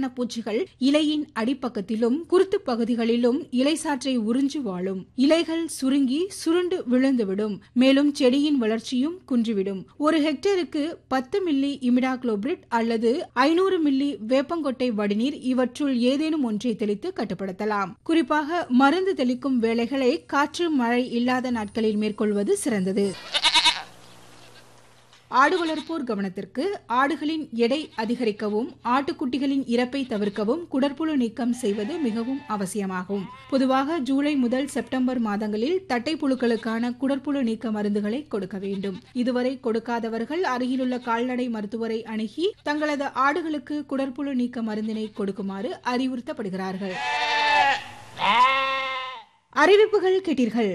வகையான பூச்சிகள் இலையின் அடிப்பக்கத்திலும் குருத்து பகுதிகளிலும் இலை சாற்றை உறிஞ்சு வாழும் இலைகள் சுருங்கி சுருண்டு விழுந்துவிடும் மேலும் செடியின் வளர்ச்சியும் குன்றிவிடும் ஒரு ஹெக்டேருக்கு பத்து மில்லி இமிடாக்ளோபிரிட் அல்லது ஐநூறு மில்லி வேப்பங்கொட்டை வடிநீர் இவற்றுள் ஏதேனும் ஒன்றை தெளித்து கட்டுப்படுத்தலாம் குறிப்பாக மருந்து தெளிக்கும் வேலைகளை காற்று மழை இல்லாத நாட்களில் மேற்கொள்வது சிறந்தது ஆடு வளர்ப்போர் கவனத்திற்கு ஆடுகளின் எடை அதிகரிக்கவும் ஆட்டுக்குட்டிகளின் இறப்பை தவிர்க்கவும் குடற்புழு நீக்கம் செய்வது மிகவும் அவசியமாகும் பொதுவாக ஜூலை முதல் செப்டம்பர் மாதங்களில் தட்டை புழுக்களுக்கான குடற்புழு நீக்க மருந்துகளை கொடுக்க வேண்டும் இதுவரை கொடுக்காதவர்கள் அருகிலுள்ள கால்நடை மருத்துவரை அணுகி தங்களது ஆடுகளுக்கு குடற்புழு நீக்க மருந்தினை கொடுக்குமாறு அறிவுறுத்தப்படுகிறார்கள் அறிவிப்புகள் கேட்டீர்கள்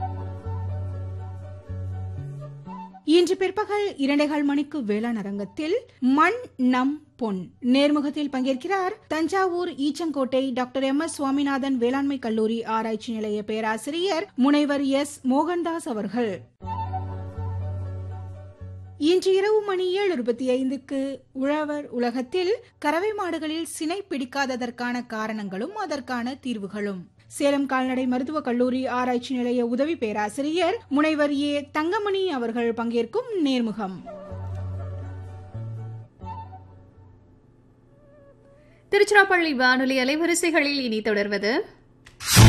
இன்று பிற்பகல் இரண்டேகால் மணிக்கு வேளாண் அரங்கத்தில் மண் நம் பொன் நேர்முகத்தில் பங்கேற்கிறார் Thanjavur Eachangottai doctor M S Swaminathan வேளாண்மை கல்லூரி ஆராய்ச்சி நிலைய பேராசிரியர் முனைவர் எஸ் மோகன்தாஸ் அவர்கள் இன்று இரவு மணி ஏழு இருபத்தி ஐந்துக்கு உழவர் உலகத்தில் கறவை மாடுகளில் சினை பிடிக்காததற்கான காரணங்களும் அதற்கான தீர்வுகளும் சேலம் கால்நடை மருத்துவக் கல்லூரி ஆராய்ச்சி நிலைய உதவி பேராசிரியர் முனைவர் ஏ தங்கமணி அவர்கள் பங்கேற்கும் நேர்முகம் திருச்சிராப்பள்ளி வானொலி அலைவரிசைகளில் இனி தொடர்வது